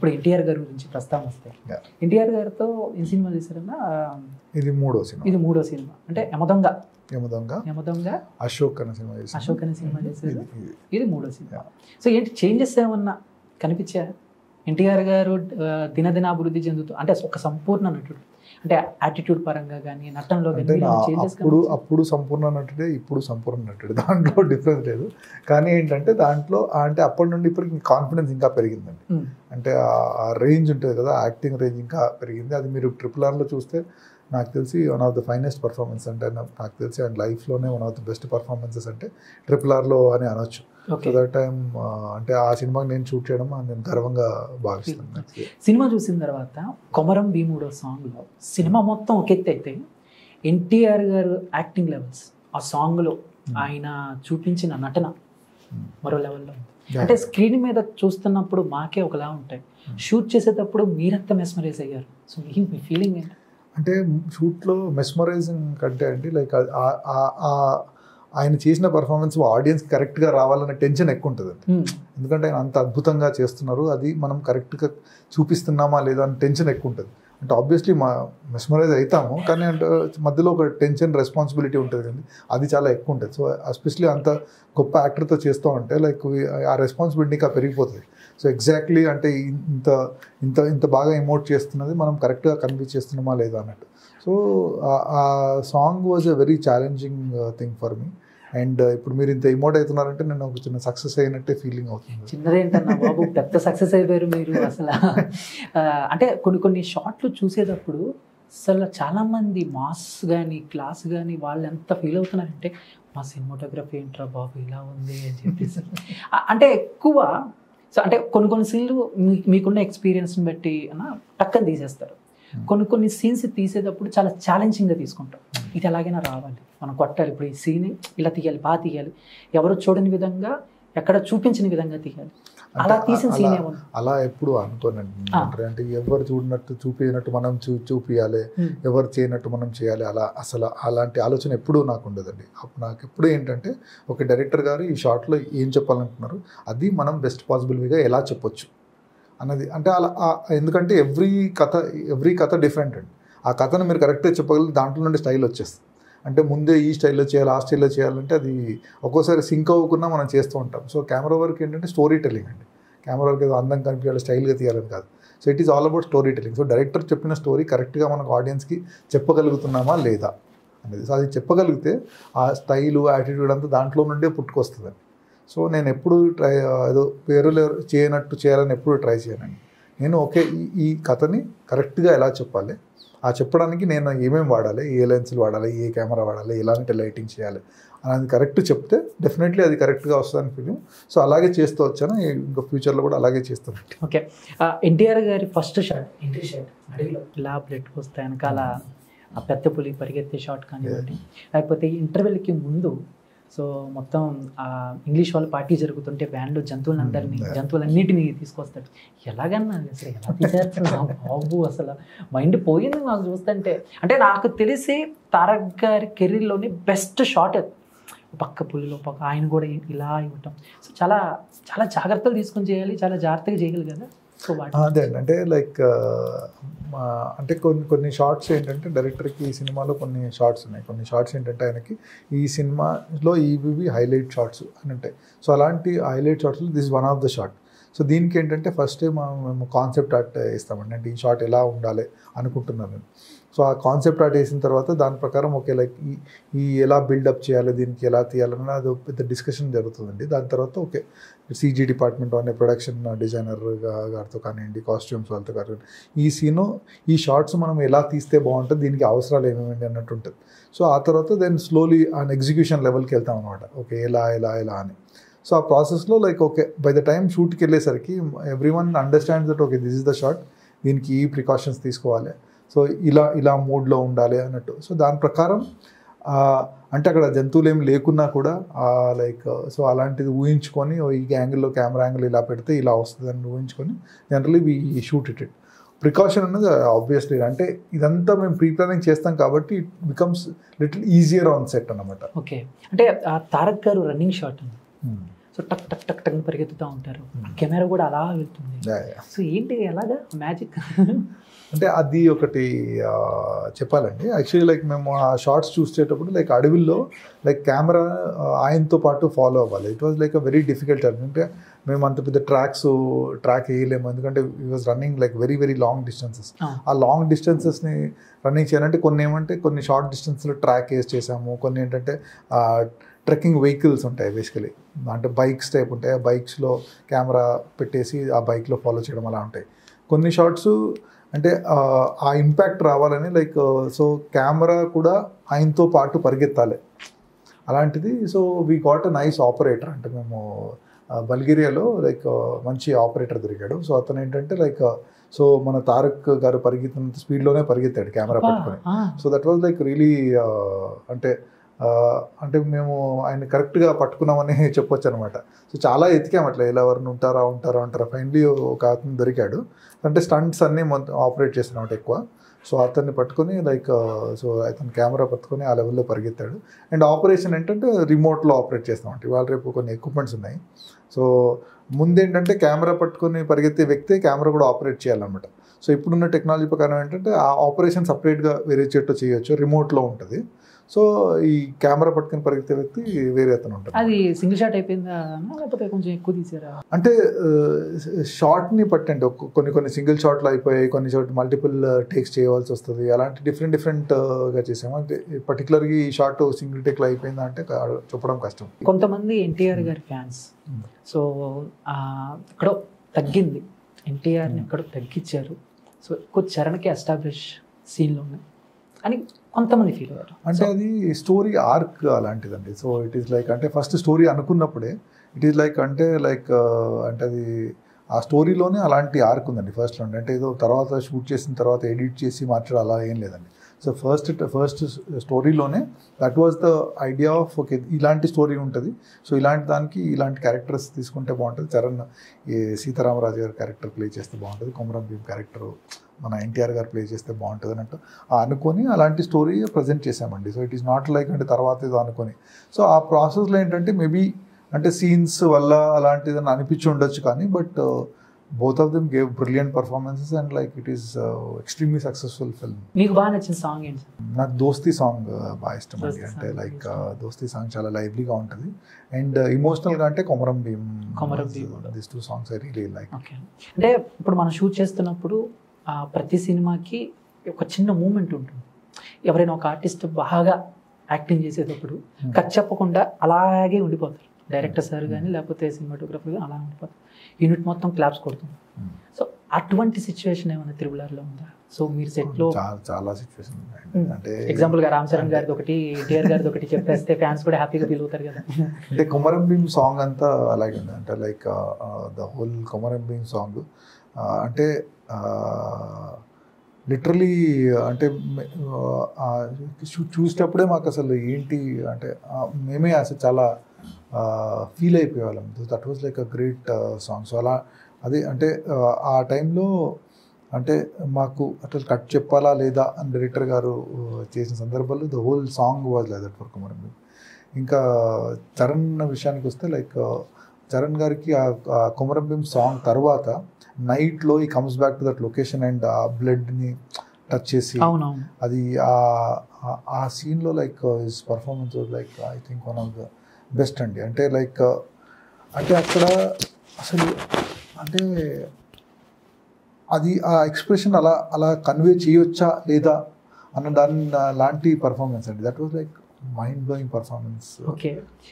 ఇప్పుడు ఎన్టీఆర్ గారి గురించి ప్రస్తావన వస్తాయి Yeah. ఎన్టీఆర్ గారితో ఏ సినిమా చేశారన్నా ఆ, ఇది మూడో సినిమా ఇది మూడో సినిమా అంటే యమదొంగ యమదొంగ యమదొంగ అశోక్ అనే సినిమా చేశాను. అశోక్ అనే సినిమా చేశారు ఇది- ఇది. ఇది మూడో సినిమా సో ఏంటి చేంజెస్ ఏమన్నా కనిపించా ఎన్టీఆర్ గారు ఆ, దినదిన అభివృద్ధి చెందుతూ అంటే ఒక సంపూర్ణ నటుడు అంటే యాటిట్యూడ్ పరంగా కానీ నటనలో అంటే నా కానీ చేంజెస్ అప్పుడు అప్పుడు సంపూర్ణ నటుడే ఇప్పుడు సంపూర్ణ నటుడే దాంట్లో డిఫరెన్స్ లేదు కానీ ఏంటంటే దాంట్లో అంటే అప్పటి నుండి ఇప్పటికి కాన్ఫిడెన్స్ ఇంకా పెరిగిందండి అంటే ఆ- ఆ రేంజ్ ఉంటుంది కదా యాక్టింగ్ రేంజ్ ఇంకా పెరిగింది అది మీరు ట్రిపుల్ ఆర్లో చూస్తే నాకు తెలిసి one of the finest performance అంటే నా- నాకు తెలిసి అండ్ లైఫ్లోనే one of the best performances అంటే ట్రిపుల్ ఆర్లో అని అనొచ్చు సో ఓకే దట్ టైం అంటే ఆ సినిమాకి నేను షూట్ చేయడం నేను గర్వంగా భావిస్తాను సినిమా చూసిన తర్వాత కొమరం భీముడో సాంగ్లో సినిమా మొత్తం ఒక ఎత్తు అయితే ఎన్టీఆర్ గారు యాక్టింగ్ లెవెల్స్ ఆ సాంగ్లో ఆయన చూపించిన నటన మరో లెవెల్లో ఉంది అంటే స్క్రీన్ మీద చూస్తున్నప్పుడు మాకే ఒకలా ఉంటాయి షూట్ చేసేటప్పుడు మీరంతా మెస్మరైజ్ అయ్యారు సో మీ మీ ఫీలింగ్ ఏంటి అంటే షూట్లో మెస్మరైజింగ్ కంటే అండి లైక్ ఆయన చేసిన పర్ఫార్మెన్స్ ఆడియన్స్కి కరెక్ట్గా రావాలనే టెన్షన్ ఎక్కువ ఉంటుంది Hmm. ఎందుకంటే ఆయన అంత అద్భుతంగా చేస్తున్నారు అది మనం కరెక్ట్గా చూపిస్తున్నామా లేదా అని టెన్షన్ ఎక్కువ ఉంటుంది అంటే ఆబ్వియస్లీ మా మెస్మరైజ్ అవుతాము కానీ అంటే మధ్యలో ఒక టెన్షన్ రెస్పాన్సిబిలిటీ ఉంటుంది కానీ అది చాలా ఎక్కువ ఉంటుంది సో ఎస్పెషలీ అంత గొప్ప యాక్టర్తో చేస్తూ ఉంటే లైక్ ఆ రెస్పాన్సిబిలిటీ ఇంకా పెరిగిపోతుంది సో ఎగ్జాక్ట్లీ అంటే ఇంత ఇంత ఇంత బాగా ఎమోట్ చేస్తున్నది మనం కరెక్ట్గా కన్వే చేస్తున్నామా లేదా అన్నట్టు సో ఆ song was a very challenging thing for me and ఇప్పుడు మీరు ఇంత ఇమోట్ అవుతున్నారంటే నేను ఒక చిన్న సక్సెస్ అయినట్టే ఫీలింగ్ అవుతుంది చిన్నదేంటన్నా బాబు పెద్ద సక్సెస్ అయిపోయారు మీరు అసలు ఆ, అంటే కొన్ని కొన్ని షాట్లు చూసేటప్పుడు అసలు చాలా మంది మాస్ కానీ క్లాస్ కానీ వాళ్ళు ఎంత ఫీల్ అవుతున్నారంటే మా సినిమాటోగ్రఫీ ఏంట్రా బాబు ఇలా ఉంది అని చెప్పేసి ఆ, అంటే ఎక్కువ సో అంటే కొన్ని కొన్ని సీన్లు మీ మీకున్న ఎక్స్పీరియన్స్ని బట్టి అన్న టక్కని తీసేస్తారు కొన్ని కొన్ని సీన్స్ తీసేటప్పుడు చాలా ఛాలెంజింగ్గా తీసుకుంటాం ఇది ఎలాగైనా రావాలి మనం కొట్టాలి ఇప్పుడు ఈ సీన్ ఇలా తీయాలి బాగా తీయాలి ఎవరు చూడని విధంగా ఎక్కడ చూపించిన విధంగా తీయాలి అలా అంటే తీసిన అలా- సీన్ ఏమన్నా అలా ఎప్పుడు అనుకోనండి ఆ. అంటే అంటే ఎవరు చూడనట్టు చూపించినట్టు మనం చూ చూపియాలి Hmm. ఎవరు చేయనట్టు మనం చేయాలి అలా అసలు అలాంటి ఆలోచన ఎప్పుడూ నాకు ఉండదండి అప్పుడు నాకు ఎప్పుడు ఏంటంటే ఒక డైరెక్టర్ గారు ఈ షార్ట్లో ఏం చెప్పాలనుకున్నారు అది మనం బెస్ట్ పాసిబుల్ వేగా ఎలా చెప్పొచ్చు అన్నది అంటే అలా ఆ- ఎందుకంటే ఎవ్రీ కథ ఎవ్రీ కథ డిఫరెంట్ అండి ఆ కథను మీరు కరెక్ట్గా చెప్పగలిగితే దాంట్లో నుండి స్టైల్ వచ్చేస్తుంది అంటే ముందే ఈ స్టైల్లో చేయాలి ఆ స్టైల్లో చేయాలంటే అది ఒక్కోసారి సింక్ అవ్వకుండా మనం చేస్తూ ఉంటాం సో కెమెరా వర్క్ ఏంటంటే స్టోరీ టెల్లింగ్ అండి కెమెరా వర్క్ ఏదో అందం కనిపించాలి స్టైల్గా తీయాలని కాదు so it is all about story telling so director చెప్పిన స్టోరీ కరెక్ట్గా మనకు ఆడియన్స్కి చెప్పగలుగుతున్నామా లేదా అనేది సో అది చెప్పగలిగితే ఆ స్టైలు యాటిట్యూడ్ అంతా దాంట్లో నుండే పుట్టుకొస్తుంది సో నేను ఎప్పుడు ట్రై ఏదో పేరులు చేయనట్టు చేయాలని ఎప్పుడు ట్రై చేయనండి నేను ఓకే ఈ ఈ కథని కరెక్ట్గా ఎలా చెప్పాలి ఆ చెప్పడానికి నేను ఏమేమి వాడాలి ఏ లెన్సులు వాడాలి ఏ కెమెరా వాడాలి ఎలాంటి లైటింగ్ చేయాలి అనేది కరెక్ట్ చెప్తే డెఫినెట్లీ అది కరెక్ట్గా వస్తుందని ఫీలింగ్ సో అలాగే చేస్తూ వచ్చాను ఇంకా ఫ్యూచర్లో కూడా అలాగే చేస్తాను ఓకే ఎన్టీఆర్ గారి ఫస్ట్ షాట్ ఎంట్రీ షాట్ అడవిలో ఇలా బ్లడ్ వస్తే వెనకాల ఆ పెద్ద పులి పరిగెత్తే షాట్ కానివ్వండి లేకపోతే ఇంటర్వెల్కి ముందు సో మొత్తం ఆ ఇంగ్లీష్ వాళ్ళ పార్టీ జరుగుతుంటే వ్యాన్లో జంతువులందరినీ Hmm. జంతువులన్నిటిని తీసుకొస్తాడు ఎలాగన్నా అసలు ఎలా తీసేస్తారు నా బాబు అసలు మైండ్ పోయింది నాకు చూస్తుంటే అంటే నాకు తెలిసి తారక్ గారి కెరీర్లోని బెస్ట్ షాట్ అది పక్క పులిలో పక్క ఆయన కూడా ఇలా ఇవ్వటం సో చాలా చాలా జాగ్రత్తలు తీసుకొని చేయాలి చాలా జాగ్రత్తగా చేయాలి కదా సో వాటి అదే అండి అంటే లైక్ అంటే కొన్ని కొన్ని షార్ట్స్ ఏంటంటే డైరెక్టర్కి ఈ సినిమాలో కొన్ని షార్ట్స్ ఉన్నాయి కొన్ని షార్ట్స్ ఏంటంటే ఆయనకి ఈ సినిమాలో ఈవి హైలైట్ షార్ట్స్ అని ఉంటాయి సో అలాంటి హైలైట్ షార్ట్స్లో this one of the shot so దీనికి ఏంటంటే ఫస్ట్ మేము కాన్సెప్ట్ ఆర్ట్ ఇస్తామండి అంటే ఈ షార్ట్ ఎలా ఉండాలి అనుకుంటున్నాను నేను సో ఆ కాన్సెప్ట్ ఆర్ట్ వేసిన తర్వాత దాని ప్రకారం ఓకే లైక్ ఈ ఈ ఎలా బిల్డప్ చేయాలి దీనికి ఎలా తీయాలన్న అది ఒక పెద్ద డిస్కషన్ జరుగుతుందండి దాని తర్వాత ఓకే సీజీ డిపార్ట్మెంట్ అనే ప్రొడక్షన్ డిజైనర్ గారితో కానివ్వండి కాస్ట్యూమ్స్ వాళ్ళతో కానివ్వండి ఈ సీను ఈ షార్ట్స్ మనం ఎలా తీస్తే బాగుంటుంది దీనికి అవసరాలు ఏమేమి అన్నట్టు ఉంటుంది సో ఆ తర్వాత దెన్ స్లోలీ ఆ ఎగ్జిక్యూషన్ లెవెల్కి వెళ్తాం అనమాట ఓకే ఎలా ఎలా ఎలా అని సో ఆ ప్రాసెస్లో like okay by the time షూట్కి వెళ్ళేసరికి everyone understands that okay this is the shot దీనికి ఈ ప్రికాషన్స్ తీసుకోవాలి సో ఇలా ఇలా మూడ్లో ఉండాలి అన్నట్టు సో దాని ప్రకారం ఆ, అంటే అక్కడ జంతువులు ఏం లేకున్నా కూడా లైక్ సో అలాంటిది ఊహించుకొని ఓ ఈ యాంగిల్లో కెమెరా యాంగిల్ ఇలా పెడితే ఇలా వస్తుందని ఊహించుకొని generally we shoot it it precaution అనేది ఆబ్వియస్లీ అంటే ఇదంతా మేము ప్రీ ప్లానింగ్ చేస్తాం కాబట్టి it becomes little easier on set అన్నమాట ఓకే అంటే ఆ తారక్ గారు రన్నింగ్ షాట్ ఉంది సో టక్ టక్ టక్ టక్ పరిగెత్తుతూ ఉంటారు Hmm. కెమెరా కూడా అలా వెళ్తుంది Yeah, yeah. సో ఏంటి ఎలాగా మ్యాజిక్ అంటే అది ఒకటి ఆ, చెప్పాలండి యాక్చువల్లీ లైక్ మేము ఆ షార్ట్స్ చూసేటప్పుడు లైక్ అడవిల్లో లైక్ కెమెరా ఆయనతో పాటు ఫాలో అవ్వాలి it was like a very difficult అంటే మేము అంత పెద్ద ట్రాక్స్ ట్రాక్ వేయలేము ఎందుకంటే he was running like very very long distances ఆ లాంగ్ డిస్టెన్సెస్ని రన్నింగ్ చేయాలంటే కొన్ని ఏమంటే కొన్ని షార్ట్ డిస్టెన్స్లో ట్రాక్ వేసి చేసాము కొన్ని ఏంటంటే ట్రెక్కింగ్ వెహికల్స్ ఉంటాయి బేసికలీ అంటే బైక్స్ టైప్ ఉంటాయి ఆ బైక్స్లో కెమెరా పెట్టేసి ఆ బైక్లో ఫాలో చేయడం అలా ఉంటాయి కొన్ని షార్ట్స్ అంటే ఆ, ఆ ఇంపాక్ట్ రావాలని లైక్ సో కెమెరా కూడా ఆయనతో పాటు పరిగెత్తాలి అలాంటిది so we got a nice operator అంటే మేము ఆ, బల్గేరియాలో లైక్ మంచి ఆపరేటర్ దొరికాడు సో అతను ఏంటంటే లైక్ సో మన తారక్ గారు పరిగెత్తినంత స్పీడ్లోనే పరిగెత్తాడు కెమెరా పట్టుకొని so that was like really అంటే ఆ, అంటే మేము ఆయన కరెక్ట్గా పట్టుకున్నామని చెప్పొచ్చు అనమాట సో చాలా ఎతికాం అట్లా ఇలా ఎవరిని ఉంటారా ఉంటారా ఉంటారా ఫైనలీ ఒక అతను దొరికాడు అంటే స్టంట్స్ అన్నీ మొత్తం ఆపరేట్ చేసినమాట ఎక్కువ సో అతన్ని పట్టుకొని లైక్ సో అతను కెమెరా పట్టుకొని ఆ లెవెల్లో పరిగెత్తాడు అండ్ ఆపరేషన్ ఏంటంటే రిమోట్లో ఆపరేట్ చేస్తామంట ఇవాళ రేపు కొన్ని ఎక్విప్మెంట్స్ ఉన్నాయి సో ముందేంటంటే కెమెరా పట్టుకొని పరిగెత్తే వ్యక్తే కెమెరా కూడా ఆపరేట్ చేయాలన్నమాట సో ఇప్పుడున్న టెక్నాలజీ ప్రకారం ఏంటంటే ఆ ఆపరేషన్ సపరేట్గా వేరే చెట్టు చేయొచ్చు రిమోట్లో ఉంటుంది సో ఈ కెమెరా పట్టుకొని పరిగెత్తే వ్యక్తి వేరే అతను ఉంటాడు అది సింగిల్ షాట్ అయిపోయిందా లేకపోతే కొంచెం ఎక్కువ తీసారా అంటే షార్ట్ని పట్టండి ఒక్కొ- కొన్ని కొన్ని సింగిల్ షాట్లు అయిపోయాయి కొన్ని చోట్ల మల్టిపుల్ టేక్స్ చేయవలసి వస్తుంది అలాంటి డిఫరెంట్ డిఫరెంట్గా చేసాము అంటే పర్టికులర్గా ఈ షార్ట్ సింగిల్ టేక్లో అయిపోయిందా అంటే కా- చెప్పడం కష్టం కొంతమంది ఎన్టీఆర్ గారి ఫ్యాన్స్ Hmm. సో ఆ, ఎక్కడో తగ్గింది ఎన్టీఆర్ని ఎక్కడో తగ్గించారు సో ఎక్కువ చరణ్కి ఎస్టాబ్లిష్ సీన్లు ఉన్నాయి అని కొంతమంది ఫీల్ అయ్యారు అంటే అది స్టోరీ ఆర్క్ అలాంటిదండి సో ఇట్ ఈస్ లైక్ అంటే ఫస్ట్ స్టోరీ అనుకున్నప్పుడే ఇట్ ఈస్ లైక్ అంటే లైక్ అంటే అది ఆ స్టోరీలోనే అలాంటి ఆర్క్ ఉందండి ఫస్ట్ నుండి అంటే ఏదో తర్వాత షూట్ చేసిన తర్వాత ఎడిట్ చేసి మార్చడం అలా ఏం లేదండి సో ఫస్ట్ ఫస్ట్ స్టోరీలోనే that was the idea of okay ఇలాంటి స్టోరీ ఉంటుంది సో ఇలాంటి దానికి ఇలాంటి క్యారెక్టర్స్ తీసుకుంటే బాగుంటుంది చరణ్ ఈ సీతారామరాజు గారి క్యారెక్టర్ ప్లే చేస్తే బాగుంటుంది కొమరం భీమ్ క్యారెక్టర్ మన ఎన్టీఆర్ గారు ప్లే చేస్తే బాగుంటుంది అన్నట్టు ఆ అనుకొని అలాంటి స్టోరీ ప్రజెంట్ చేసామండి so it is not like అంటే తర్వాత ఏదో అనుకొని సో ఆ ప్రాసెస్లో ఏంటంటే మేబీ అంటే సీన్స్ వల్ల అలాంటిదని అనిపించి ఉండొచ్చు కానీ but both of them gave brilliant performances and like it is extremely successful film మీకు బాగా నచ్చిన సాంగ్ ఏంటి నాకు దోస్తీ సాంగ్ బాగా ఇష్టం అండి దోస్తీ అంటే song లైక్ ఇష్టం. దోస్తీ సాంగ్ చాలా లైవ్లీగా ఉంటుంది అండ్ ఇమోషనల్గా అంటే కొమరం భీమ్ కొమరం భీమ్ కూడా. This two songs I really like okay అంటే ఇప్పుడు మనం షూట్ చేస్తున్నప్పుడు ఆ ప్రతి సినిమాకి ఒక చిన్న మూమెంట్ ఉంటుంది ఎవరైనా ఒక ఆర్టిస్ట్ బాగా యాక్టింగ్ చేసేటప్పుడు Hmm. కట్ చెప్పకుండా అలాగే ఉండిపోతారు డైరెక్టర్ సార్ కానీ లేకపోతే సినిమాటోగ్రఫర్ కానీ అలా ఉండిపోతారు యూనిట్ మొత్తం క్లాప్స్ కొడుతుంది సో అటువంటి సిచ్యువేషన్ ఏమైనా త్రిబులర్లో ఉందా సో మీరు సెట్లో చాలా చాలా సిచ్యువేషన్ Hmm. అంటే ఎగ్జాంపుల్ గా రామ్ చరణ్ గారిది ఒకటి ఎన్టీఆర్ గారిది ఒకటి చెప్పేస్తే ఫ్యాన్స్ కూడా హ్యాపీగా ఫీల్ అవుతారు కదా అంటే కొమరం భీమ్ సాంగ్ అంతా అలాగే ఉంది అంటే like the whole Komaram Bheem song అంటే లిటరలీ అంటే మే- ఆ, చూ- చూసేటప్పుడే మాకు అసలు ఏంటి అంటే ఆ, మేమే అసలు చాలా ఫీల్ అయిపోయేవాళ్ళం that was like a great song so అలా అదే అంటే ఆ, ఆ టైంలో అంటే మాకు అసలు కట్ చెప్పాలా లేదా అని డైరెక్టర్ గారు ఆ, చేసిన సందర్భాల్లో the whole song was like that for Kumar Bheem ఇంకా చరణ్ విషయానికి వస్తే లైక్ చరణ్ గారికి ఆ ఆ కుమరం భీమ్ సాంగ్ తర్వాత నైట్లో he comes back to that location and ఆ బ్లడ్ని టచ్ చేసి అవునవును అది ఆ- ఆ- ఆ సీన్లో like his performance like I think one of the best అండి అంటే లైక్ అంటే అక్కడ అసలు అంటే అది ఆ ఎక్స్ప్రెషన్ అలా అలా కన్వే చేయొచ్చా లేదా అన్న దాని లాంటి పర్ఫార్మెన్స్ అండి that was like mind blowing performance okay